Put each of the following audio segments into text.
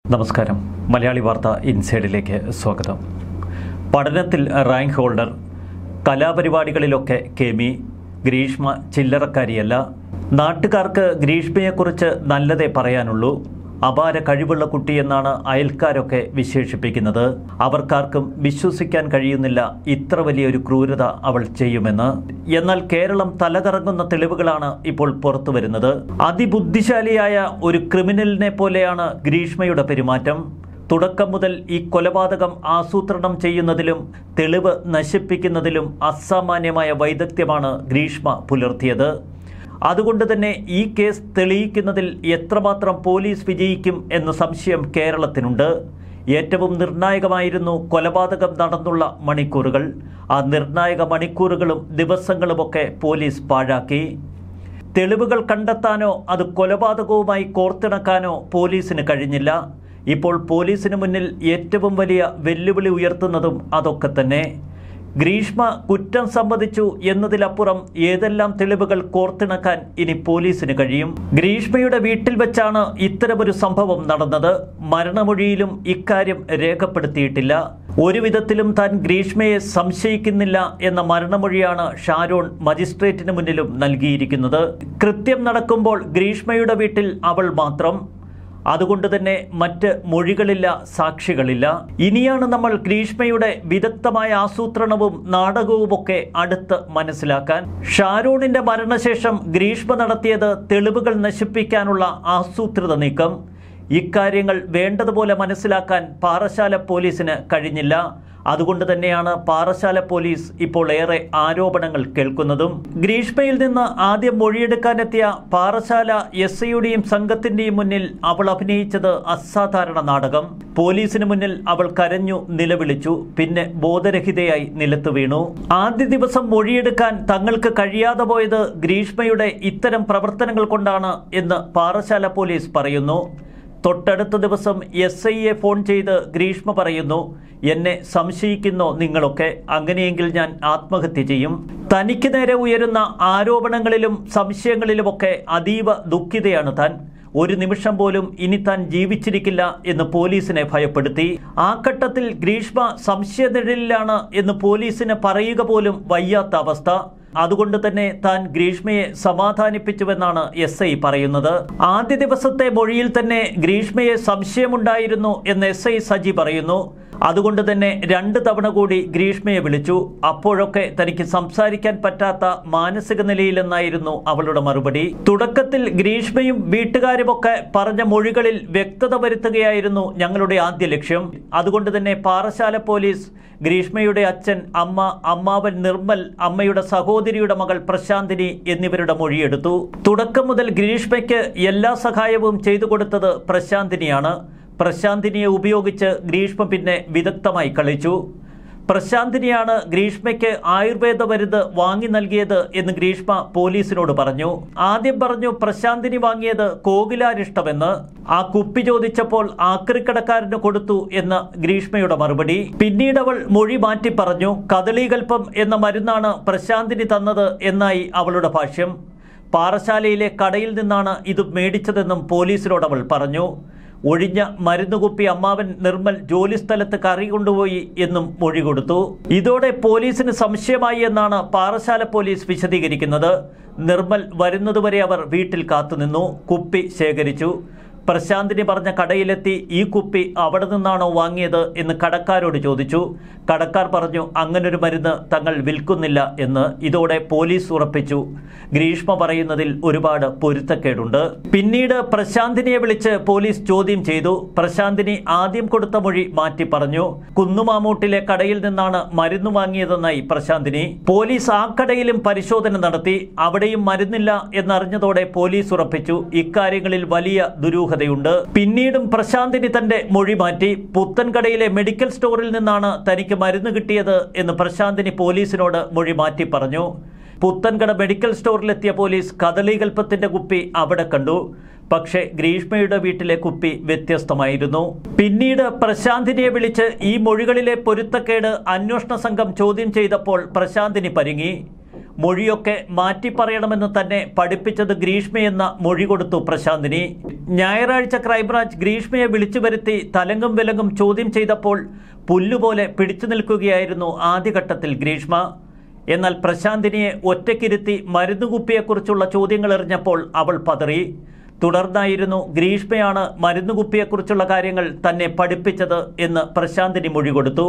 നമസ്കാരം മലയാളി വാർത്ത ഇൻസൈഡിലേക്ക് സ്വാഗതം പഠനത്തിൽ റാങ്ക് ഹോൾഡർ കലാപരിപാടികളിലൊക്കെ കെമി ഗ്രീഷ്മ ചില്ലറക്കാരിയല്ല നാട്ടുകാർക്ക് ഗ്രീഷ്മയെക്കുറിച്ച് നല്ലതേ പറയാനുള്ളൂ അപാര കഴിവുള്ള കുട്ടിയെന്നാണ് അയൽക്കാരൊക്കെ വിശേഷിപ്പിക്കുന്നത് അവർക്കാർക്കും വിശ്വസിക്കാൻ കഴിയുന്നില്ല ഇത്ര വലിയൊരു ക്രൂരത അവൾ ചെയ്യുമെന്ന് എന്നാൽ കേരളം തലകറങ്ങുന്ന തെളിവുകളാണ് ഇപ്പോൾ പുറത്തു വരുന്നത് അതിബുദ്ധിശാലിയായ ഒരു ക്രിമിനലിനെ പോലെയാണ് ഗ്രീഷ്മയുടെ പെരുമാറ്റം തുടക്കം മുതൽ ഈ കൊലപാതകം ആസൂത്രണം ചെയ്യുന്നതിലും തെളിവ് നശിപ്പിക്കുന്നതിലും അസാമാന്യമായ വൈദഗ്ധ്യമാണ് ഗ്രീഷ്മ പുലർത്തിയത് അതുകൊണ്ട് തന്നെ ഈ കേസ് തെളിയിക്കുന്നതിൽ എത്രമാത്രം പോലീസ് വിജയിക്കും എന്ന സംശയം കേരളത്തിനുണ്ട് ഏറ്റവും നിർണായകമായിരുന്നു കൊലപാതകം നടന്നുള്ള മണിക്കൂറുകൾ ആ നിർണായക മണിക്കൂറുകളും ദിവസങ്ങളുമൊക്കെ പോലീസ് പാഴാക്കി തെളിവുകൾ കണ്ടെത്താനോ അത് കൊലപാതകവുമായി കോർത്തിണക്കാനോ പോലീസിന് കഴിഞ്ഞില്ല ഇപ്പോൾ പോലീസിന് മുന്നിൽ ഏറ്റവും വലിയ വെല്ലുവിളി ഉയർത്തുന്നതും അതൊക്കെ തന്നെ ഗ്രീഷ്മ കുറ്റം സമ്മതിച്ചു എന്നതിലപ്പുറം ഏതെല്ലാം തെളിവുകൾ കോർത്തിണക്കാൻ ഇനി പോലീസിന് കഴിയും ഗ്രീഷ്മയുടെ വീട്ടിൽ വെച്ചാണ് ഇത്തരമൊരു സംഭവം നടന്നത് മരണമൊഴിയിലും ഇക്കാര്യം രേഖപ്പെടുത്തിയിട്ടില്ല ഒരു വിധത്തിലും താൻ ഗ്രീഷ്മയെ സംശയിക്കുന്നില്ല എന്ന മരണമൊഴിയാണ് ഷാരോൺ മജിസ്ട്രേറ്റിന് മുന്നിലും നൽകിയിരിക്കുന്നത് കൃത്യം നടക്കുമ്പോൾ ഗ്രീഷ്മയുടെ വീട്ടിൽ അവൾ മാത്രം അതുകൊണ്ട് തന്നെ മറ്റ് മൊഴികളില്ല സാക്ഷികളില്ല ഇനിയാണ് നമ്മൾ ഗ്രീഷ്മയുടെ വിദഗ്ധമായ ആസൂത്രണവും നാടകവുമൊക്കെ അടുത്ത് മനസ്സിലാക്കാൻ ഷാരൂണിന്റെ മരണശേഷം ഗ്രീഷ്മ നടത്തിയത് തെളിവുകൾ നശിപ്പിക്കാനുള്ള ആസൂത്രിത നീക്കം ഇക്കാര്യങ്ങൾ വേണ്ടതുപോലെ മനസ്സിലാക്കാൻ പാറശാല പോലീസിന് കഴിഞ്ഞില്ല അതുകൊണ്ട് തന്നെയാണ് പാറശാല പോലീസ് ഇപ്പോൾ ഏറെ ആരോപണങ്ങൾ കേൾക്കുന്നതും ഗ്രീഷ്മയിൽ നിന്ന് ആദ്യം മൊഴിയെടുക്കാനെത്തിയ പാറശാല എസ് ഐയുടെയും സംഘത്തിന്റെയും മുന്നിൽ അവൾ അഭിനയിച്ചത് അസാധാരണ നാടകം പോലീസിന് മുന്നിൽ അവൾ കരഞ്ഞു നിലവിളിച്ചു പിന്നെ ബോധരഹിതയായി നിലത്തു വീണു ആദ്യ ദിവസം മൊഴിയെടുക്കാൻ തങ്ങൾക്ക് കഴിയാതെ പോയത് ഗ്രീഷ്മയുടെ ഇത്തരം പ്രവർത്തനങ്ങൾ കൊണ്ടാണ് എന്ന് പാറശാല പോലീസ് പറയുന്നു തൊട്ടടുത്ത ദിവസം എസ് ഐയെ ഫോൺ ചെയ്ത് ഗ്രീഷ്മ പറയുന്നു എന്നെ സംശയിക്കുന്നോ നിങ്ങളൊക്കെ അങ്ങനെയെങ്കിൽ ഞാൻ ആത്മഹത്യ ചെയ്യും തനിക്ക് നേരെ ഉയരുന്ന ആരോപണങ്ങളിലും സംശയങ്ങളിലുമൊക്കെ അതീവ ദുഃഖിതയാണ് താൻ ഒരു നിമിഷം പോലും ഇനി താൻ ജീവിച്ചിരിക്കില്ല എന്ന് പോലീസിനെ ഭയപ്പെടുത്തി ആ ഘട്ടത്തിൽ ഗ്രീഷ്മ സംശയനിഴലിലാണ് എന്ന് പോലീസിന് പറയുക പോലും വയ്യാത്ത അവസ്ഥ അതുകൊണ്ട് തന്നെ താൻ ഗ്രീഷ്മയെ സമാധാനിപ്പിച്ചുവെന്നാണ് എസ് ഐ പറയുന്നത് ആദ്യ ദിവസത്തെ മൊഴിയിൽ തന്നെ ഗ്രീഷ്മയെ സംശയമുണ്ടായിരുന്നു എന്ന് എസ് ഐ സജി പറയുന്നു അതുകൊണ്ട് തന്നെ രണ്ട് തവണ കൂടി ഗ്രീഷ്മയെ വിളിച്ചു അപ്പോഴൊക്കെ തനിക്ക് സംസാരിക്കാൻ പറ്റാത്ത മാനസിക നിലയിലെന്നായിരുന്നു അവളുടെ മറുപടി തുടക്കത്തിൽ ഗ്രീഷ്മയും വീട്ടുകാരുമൊക്കെ പറഞ്ഞ മൊഴികളിൽ വ്യക്തത വരുത്തുകയായിരുന്നു ഞങ്ങളുടെ ആദ്യ ലക്ഷ്യം അതുകൊണ്ട് തന്നെ പാറശാല പോലീസ് ഗ്രീഷ്മയുടെ അച്ഛൻ അമ്മ അമ്മാവൻ നിർമ്മൽ അമ്മയുടെ സഹോദരിയുടെ മകൾ പ്രശാന്തിനി എന്നിവരുടെ മൊഴിയെടുത്തു തുടക്കം മുതൽ ഗ്രീഷ്മയ്ക്ക് എല്ലാ സഹായവും ചെയ്തു കൊടുത്തത് പ്രശാന്തിനിയാണ് പ്രശാന്തിനിയെ ഉപയോഗിച്ച് ഗ്രീഷ്മ പിന്നെ വിദഗ്ധമായി കളിച്ചു പ്രശാന്തിനിയാണ് ഗ്രീഷ്മയ്ക്ക് ആയുർവേദ മരുന്ന് വാങ്ങി നൽകിയത് എന്ന് ഗ്രീഷ്മ പോലീസിനോട് പറഞ്ഞു ആദ്യം പറഞ്ഞു പ്രശാന്തിനി വാങ്ങിയത് കോകിലാരിഷ്ടമെന്ന് ആ കുപ്പി ചോദിച്ചപ്പോൾ ആക്രിക്കടക്കാരന് കൊടുത്തു എന്ന ഗ്രീഷ്മയുടെ മറുപടി പിന്നീട് അവൾ മൊഴി മാറ്റി പറഞ്ഞു കദളീകൽപ്പം എന്ന മരുന്നാണ് പ്രശാന്തിനി തന്നത് എന്നായി അവളുടെ ഭാഷ്യം പാറശാലയിലെ കടയിൽ നിന്നാണ് ഇത് മേടിച്ചതെന്നും പോലീസിനോട് അവൾ പറഞ്ഞു ഒഴിഞ്ഞ മരുന്നുകുപ്പി അമ്മാവൻ നിർമ്മൽ ജോലിസ്ഥലത്ത് കറി കൊണ്ടുപോയി എന്നും മൊഴി കൊടുത്തു ഇതോടെ പോലീസിന് സംശയമായി എന്നാണ് പാറശാല പോലീസ് വിശദീകരിക്കുന്നത് നിർമ്മൽ വരുന്നതുവരെ അവർ വീട്ടിൽ കാത്തുനിന്നു കുപ്പി ശേഖരിച്ചു പ്രശാന്തിനി പറഞ്ഞ കടയിലെത്തി ഈ കുപ്പി അവിടെ നിന്നാണോ വാങ്ങിയത് എന്ന് കടക്കാരോട് ചോദിച്ചു കടക്കാർ പറഞ്ഞു അങ്ങനൊരു മരുന്ന് തങ്ങൾ വിൽക്കുന്നില്ല എന്ന് ഇതോടെ പോലീസ് ഉറപ്പിച്ചു ഗ്രീഷ്മ പറയുന്നതിൽ ഒരുപാട് പൊരുത്തക്കേടുണ്ട് പിന്നീട് പ്രശാന്തിനിയെ വിളിച്ച് പോലീസ് ചോദ്യം ചെയ്തു പ്രശാന്തിനി ആദ്യം കൊടുത്ത മൊഴി മാറ്റി പറഞ്ഞു കുന്നുമാമൂട്ടിലെ കടയിൽ നിന്നാണ് മരുന്ന് വാങ്ങിയതെന്നായി പ്രശാന്തിനി പോലീസ് ആ കടയിലും പരിശോധന നടത്തി അവിടെയും മരുന്നില്ല എന്നറിഞ്ഞതോടെ പോലീസ് ഉറപ്പിച്ചു ഇക്കാര്യങ്ങളിൽ വലിയ ദുരൂഹതയുണ്ട് പിന്നീടും പ്രശാന്തിനി തന്റെ മൊഴി മാറ്റി പുത്തൻകടയിലെ മെഡിക്കൽ സ്റ്റോറിൽ നിന്നാണ് തനിക്ക് മരുന്ന് കിട്ടിയത് എന്ന് പ്രശാന്തിനി പോലീസിനോട് മൊഴി മാറ്റി പറഞ്ഞു പുത്തൻകട മെഡിക്കൽ സ്റ്റോറിലെത്തിയ പോലീസ് കദളീകൽപ്പത്തിന്റെ കുപ്പി അവിടെ കണ്ടു പക്ഷേ ഗ്രീഷ്മയുടെ വീട്ടിലെ കുപ്പി വ്യത്യസ്തമായിരുന്നു പിന്നീട് പ്രശാന്തിനിയെ വിളിച്ച് ഈ മൊഴികളിലെ പൊരുത്തക്കേട് അന്വേഷണ സംഘം ചോദ്യം ചെയ്തപ്പോൾ പ്രശാന്തിനി പരിങ്ങി മൊഴിയൊക്കെ മാറ്റി പറയണമെന്ന് തന്നെ പഠിപ്പിച്ചത് ഗ്രീഷ്മയെന്ന മൊഴി കൊടുത്തു പ്രശാന്തിനി ഞായറാഴ്ച ക്രൈംബ്രാഞ്ച് ഗ്രീഷ്മയെ വിളിച്ചു വരുത്തി തലങ്കും വിലങ്ങും ചോദ്യം ചെയ്തപ്പോൾ പുല്ലുപോലെ പിടിച്ചു നിൽക്കുകയായിരുന്നു ആദ്യഘട്ടത്തിൽ ഗ്രീഷ്മ എന്നാൽ പ്രശാന്തിനിയെ ഒറ്റയ്ക്കിരുത്തി മരുന്നുകുപ്പിയെക്കുറിച്ചുള്ള ചോദ്യങ്ങൾ എറിഞ്ഞപ്പോൾ അവൾ പതറി തുടർന്നായിരുന്നു ഗ്രീഷ്മയാണ് മരുന്നുകുപ്പിയെക്കുറിച്ചുള്ള കാര്യങ്ങൾ തന്നെ പഠിപ്പിച്ചത് എന്ന് പ്രശാന്തിനി മൊഴി കൊടുത്തു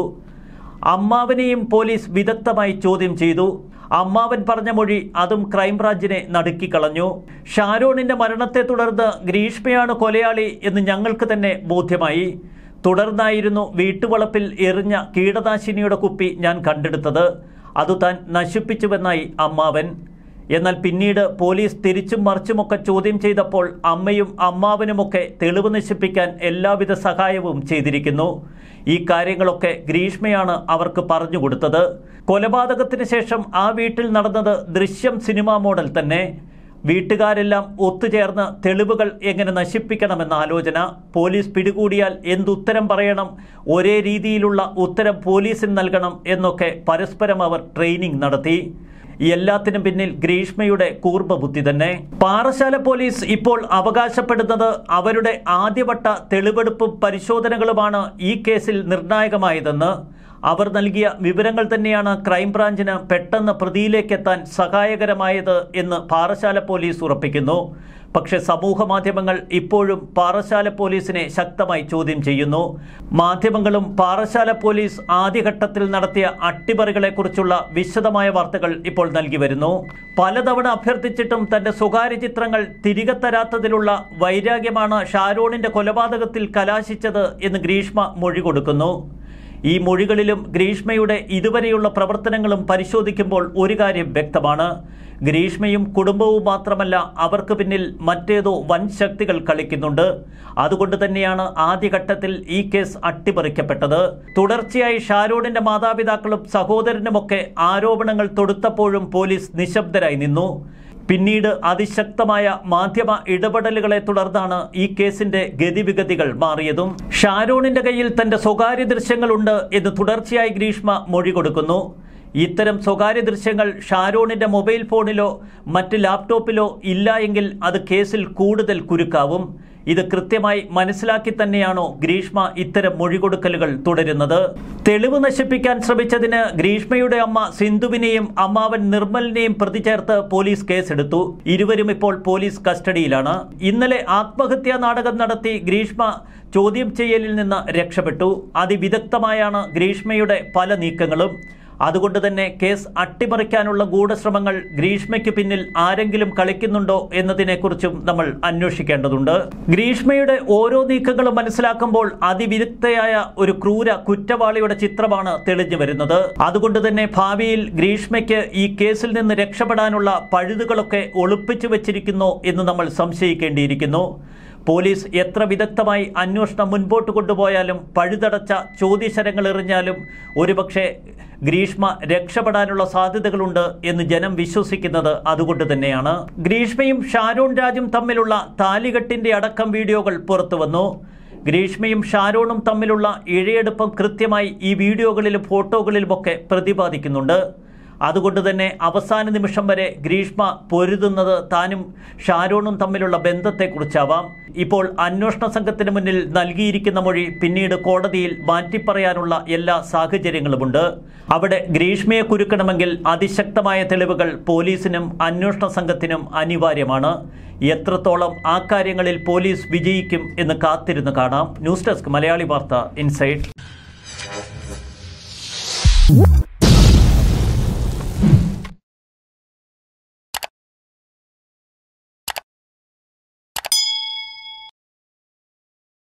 അമ്മാവനെയും പോലീസ് വിദഗ്ധമായി ചോദ്യം ചെയ്തു അമ്മാവൻ പറഞ്ഞ മൊഴി അതും ക്രൈംബ്രാഞ്ചിനെ നടുക്കിക്കളഞ്ഞു ഷാരോണിന്റെ മരണത്തെ തുടർന്ന് ഗ്രീഷ്മയാണ് കൊലയാളി എന്ന് ഞങ്ങൾക്ക് തന്നെ ബോധ്യമായി തുടർന്നായിരുന്നു വീട്ടുവളപ്പിൽ എറിഞ്ഞ കീടനാശിനിയുടെ കുപ്പി ഞാൻ കണ്ടെടുത്തത് അത് താൻ നശിപ്പിച്ചുവെന്നായി അമ്മാവൻ എന്നാൽ പിന്നീട് പോലീസ് തിരിച്ചും മറിച്ചുമൊക്കെ ചോദ്യം ചെയ്തപ്പോൾ അമ്മയും അമ്മാവനുമൊക്കെ തെളിവ് നശിപ്പിക്കാൻ എല്ലാവിധ സഹായവും ചെയ്തിരിക്കുന്നു ഈ കാര്യങ്ങളൊക്കെ ഗ്രീഷ്മയാണ് അവർക്ക് പറഞ്ഞു കൊടുത്തത് കൊലപാതകത്തിന് ശേഷം ആ വീട്ടിൽ നടന്നത് ദൃശ്യം സിനിമാ മോഡൽ തന്നെ വീട്ടുകാരെല്ലാം ഒത്തുചേർന്ന് തെളിവുകൾ എങ്ങനെ നശിപ്പിക്കണമെന്ന ആലോചന പോലീസ് പിടികൂടിയാൽ എന്തുത്തരം പറയണം ഒരേ രീതിയിലുള്ള ഉത്തരം പോലീസിന് നൽകണം എന്നൊക്കെ പരസ്പരം അവർ ട്രെയിനിങ് നടത്തി എല്ലാത്തിനും പിന്നിൽ ഗ്രീഷ്മയുടെ കൂർമ്മ ബുദ്ധി തന്നെ പാറശാല പോലീസ് ഇപ്പോൾ അവകാശപ്പെടുന്നത് അവരുടെ ആദ്യവട്ട തെളിവെടുപ്പും പരിശോധനകളുമാണ് ഈ കേസിൽ നിർണായകമായതെന്ന് അവർ നൽകിയ വിവരങ്ങൾ തന്നെയാണ് ക്രൈംബ്രാഞ്ചിന് പെട്ടെന്ന് പ്രതിയിലേക്കെത്താൻ സഹായകരമായത് എന്ന് പാറശാല പോലീസ് ഉറപ്പിക്കുന്നു പക്ഷെ സമൂഹ മാധ്യമങ്ങൾ ഇപ്പോഴും പാറശാല പോലീസിനെ ശക്തമായി ചോദ്യം ചെയ്യുന്നു മാധ്യമങ്ങളും പാറശാല പോലീസ് ആദ്യഘട്ടത്തിൽ നടത്തിയ അട്ടിമറികളെക്കുറിച്ചുള്ള വിശദമായ വാർത്തകൾ ഇപ്പോൾ നൽകി വരുന്നു പലതവണ അഭ്യർത്ഥിച്ചിട്ടും തന്റെ സ്വകാര്യ ചിത്രങ്ങൾ തിരികെ തരാത്തതിലുള്ള വൈരാഗ്യമാണ് ഷാരോണിന്റെ കൊലപാതകത്തിൽ കലാശിച്ചത് എന്ന് ഗ്രീഷ്മ മൊഴി കൊടുക്കുന്നു ഈ മൊഴികളിലും ഗ്രീഷ്മയുടെ ഇതുവരെയുള്ള പ്രവർത്തനങ്ങളും പരിശോധിക്കുമ്പോൾ ഒരു കാര്യം വ്യക്തമാണ് ഗ്രീഷ്മയും കുടുംബവും മാത്രമല്ല അവർക്ക് പിന്നിൽ മറ്റേതോ വൻ ശക്തികൾ കളിക്കുന്നുണ്ട് അതുകൊണ്ട് തന്നെയാണ് ആദ്യഘട്ടത്തിൽ ഈ കേസ് അട്ടിമറിക്കപ്പെട്ടത് തുടർച്ചയായി ഷാരൂണിന്റെ മാതാപിതാക്കളും സഹോദരനുമൊക്കെ ആരോപണങ്ങൾ തൊടുത്തപ്പോഴും പോലീസ് നിശബ്ദരായി നിന്നു പിന്നീട് അതിശക്തമായ മാധ്യമ ഇടപെടലുകളെ തുടർന്നാണ് ഈ കേസിന്റെ ഗതിവിഗതികൾ മാറിയതും ഷാരോണിന്റെ കയ്യിൽ തന്റെ സ്വകാര്യ ദൃശ്യങ്ങളുണ്ട് എന്ന് തുടർച്ചയായി ഗ്രീഷ്മ മൊഴി കൊടുക്കുന്നു ഇത്തരം സ്വകാര്യ ദൃശ്യങ്ങൾ ഷാരോണിന്റെ മൊബൈൽ ഫോണിലോ മറ്റ് ലാപ്ടോപ്പിലോ ഇല്ല എങ്കിൽ അത് കേസിൽ കൂടുതൽ കുരുക്കാവും ഇത് കൃത്യമായി മനസ്സിലാക്കി തന്നെയാണോ ഗ്രീഷ്മ ഇത്തരം മൊഴികൊടുക്കലുകൾ തുടരുന്നത് തെളിവ് നശിപ്പിക്കാൻ ശ്രമിച്ചതിന് ഗ്രീഷ്മയുടെ അമ്മ സിന്ധുവിനെയും അമ്മാവൻ നിർമ്മലിനെയും പ്രതി ചേർത്ത് പോലീസ് കേസെടുത്തു ഇരുവരും ഇപ്പോൾ പോലീസ് കസ്റ്റഡിയിലാണ് ഇന്നലെ ആത്മഹത്യാ നാടകം നടത്തി ഗ്രീഷ്മ ചോദ്യം ചെയ്യലിൽ നിന്ന് രക്ഷപ്പെട്ടു അതിവിദഗ്ധമായാണ് ഗ്രീഷ്മയുടെ പല നീക്കങ്ങളും അതുകൊണ്ട് തന്നെ കേസ് അട്ടിമറിക്കാനുള്ള ഗൂഢശ്രമങ്ങൾ ഗ്രീഷ്മയ്ക്ക് പിന്നിൽ ആരെങ്കിലും കളിക്കുന്നുണ്ടോ എന്നതിനെക്കുറിച്ചും നമ്മൾ അന്വേഷിക്കേണ്ടതുണ്ട് ഗ്രീഷ്മയുടെ ഓരോ നീക്കങ്ങളും മനസ്സിലാക്കുമ്പോൾ അതിവിദഗ്ധയായ ഒരു ക്രൂര കുറ്റവാളിയുടെ ചിത്രമാണ് തെളിഞ്ഞു വരുന്നത് അതുകൊണ്ട് തന്നെ ഭാവിയിൽ ഗ്രീഷ്മയ്ക്ക് ഈ കേസിൽ നിന്ന് രക്ഷപ്പെടാനുള്ള പഴുതുകളൊക്കെ ഒളിപ്പിച്ചു വെച്ചിരിക്കുന്നോ എന്ന് നമ്മൾ സംശയിക്കേണ്ടിയിരിക്കുന്നു പോലീസ് എത്ര വിദഗ്ധമായി അന്വേഷണം മുൻപോട്ട് കൊണ്ടുപോയാലും പഴുതടച്ച ചോദ്യശരങ്ങൾ എറിഞ്ഞാലും ഒരുപക്ഷെ ഗ്രീഷ്മ രക്ഷപ്പെടാനുള്ള സാധ്യതകളുണ്ട് എന്ന് ജനം വിശ്വസിക്കുന്നത് അതുകൊണ്ട് തന്നെയാണ് ഗ്രീഷ്മയും ഷാരോൺ രാജും തമ്മിലുള്ള താലികെട്ടിന്റെ അടക്കം വീഡിയോകൾ പുറത്തുവന്നു ഗ്രീഷ്മയും ഷാരോണും തമ്മിലുള്ള ഇഴയെടുപ്പം കൃത്യമായി ഈ വീഡിയോകളിലും ഫോട്ടോകളിലുമൊക്കെ പ്രതിപാദിക്കുന്നുണ്ട് അതുകൊണ്ട് തന്നെ അവസാന നിമിഷം വരെ ഗ്രീഷ്മ പൊരുതുന്നത് താനും ഷാരോണും തമ്മിലുള്ള ബന്ധത്തെക്കുറിച്ചാവാം ഇപ്പോൾ അന്വേഷണ സംഘത്തിന് മുന്നിൽ നൽകിയിരിക്കുന്ന മൊഴി പിന്നീട് കോടതിയിൽ മാറ്റിപ്പറയാനുള്ള എല്ലാ സാഹചര്യങ്ങളുമുണ്ട് അവിടെ ഗ്രീഷ്മയെ കുരുക്കണമെങ്കിൽ അതിശക്തമായ തെളിവുകൾ പോലീസിനും അന്വേഷണ സംഘത്തിനും അനിവാര്യമാണ് എത്രത്തോളം ആ കാര്യങ്ങളിൽ പോലീസ് വിജയിക്കും എന്ന് കാത്തിരുന്ന് കാണാം ന്യൂസ് ഡെസ്ക് മലയാളി വാർത്ത ഇൻസൈറ്റ്